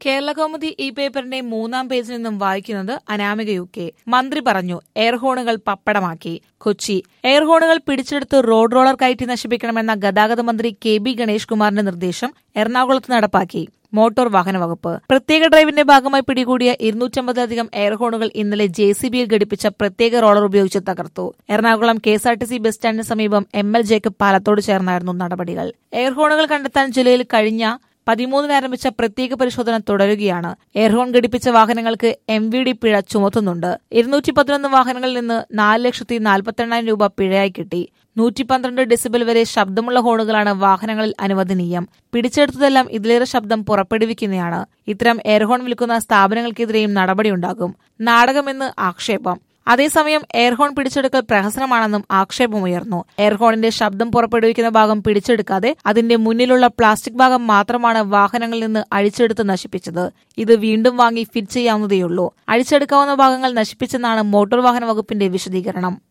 കേരള കൗമുദി ഈ പേപ്പറിന്റെ മൂന്നാം പേജിൽ നിന്നും വായിക്കുന്നത് അനാമിക യു കെ മന്ത്രി പറഞ്ഞു എയർഹോണുകൾ പപ്പടമാക്കി കൊച്ചി എയർഹോണുകൾ പിടിച്ചെടുത്ത് റോഡ് റോളർ കയറ്റി നശിപ്പിക്കണമെന്ന ഗതാഗത മന്ത്രി കെ ബി ഗണേഷ് കുമാറിന്റെ നിർദ്ദേശം എറണാകുളത്ത് നടപ്പാക്കി മോട്ടോർ വാഹന വകുപ്പ് പ്രത്യേക ഡ്രൈവിന്റെ ഭാഗമായി പിടികൂടിയ ഇരുന്നൂറ്റമ്പതിലധികം എയർഹോണുകൾ ഇന്നലെ ജെ സി ബിയിൽ ഘടിപ്പിച്ച പ്രത്യേക റോളർ ഉപയോഗിച്ച് തകർത്തു Ernakulam K S R T C bus സ്റ്റാൻഡിന് സമീപം എം എൽ ജേക്കബ് പാലത്തോട് ചേർന്നായിരുന്നു നടപടികൾ എയർഹോണുകൾ കണ്ടെത്താൻ ജില്ലയിൽ കഴിഞ്ഞ പതിമൂന്നിന് ആരംഭിച്ച പ്രത്യേക പരിശോധന തുടരുകയാണ് എയർഹോൺ ഘടിപ്പിച്ച വാഹനങ്ങൾക്ക് എം വി ഡി പിഴ ചുമത്തുന്നുണ്ട് ഇരുന്നൂറ്റി പതിനൊന്ന് വാഹനങ്ങളിൽ നിന്ന് നാല് ലക്ഷത്തി നാൽപ്പത്തെണ്ണായിരം രൂപ പിഴയായി കിട്ടി നൂറ്റി പന്ത്രണ്ട് ഡെസിബൽ വരെ ശബ്ദമുള്ള ഹോണുകളാണ് വാഹനങ്ങളിൽ അനുവദനീയം പിടിച്ചെടുത്തതെല്ലാം ഇതിലേറെ ശബ്ദം പുറപ്പെടുവിക്കുന്നതാണ് ഇത്തരം എയർഹോൺ വിൽക്കുന്ന സ്ഥാപനങ്ങൾക്കെതിരെയും നടപടിയുണ്ടാകും നാടകമെന്ന് ആക്ഷേപം അതേസമയം എയർഹോൺ പിടിച്ചെടുക്കൽ പ്രഹസനമാണെന്നും ആക്ഷേപമുയർന്നു എയർഹോണിന്റെ ശബ്ദം പുറപ്പെടുവിക്കുന്ന ഭാഗം പിടിച്ചെടുക്കാതെ അതിന്റെ മുന്നിലുള്ള പ്ലാസ്റ്റിക് ഭാഗം മാത്രമാണ് വാഹനങ്ങളിൽ നിന്ന് അഴിച്ചെടുത്ത് നശിപ്പിച്ചത് ഇത് വീണ്ടും വാങ്ങി ഫിറ്റ് ചെയ്യാവുന്നതേയുള്ളൂ അഴിച്ചെടുക്കാവുന്ന ഭാഗങ്ങൾ നശിപ്പിച്ചെന്നാണ് മോട്ടോർ വാഹന വകുപ്പിന്റെ വിശദീകരണം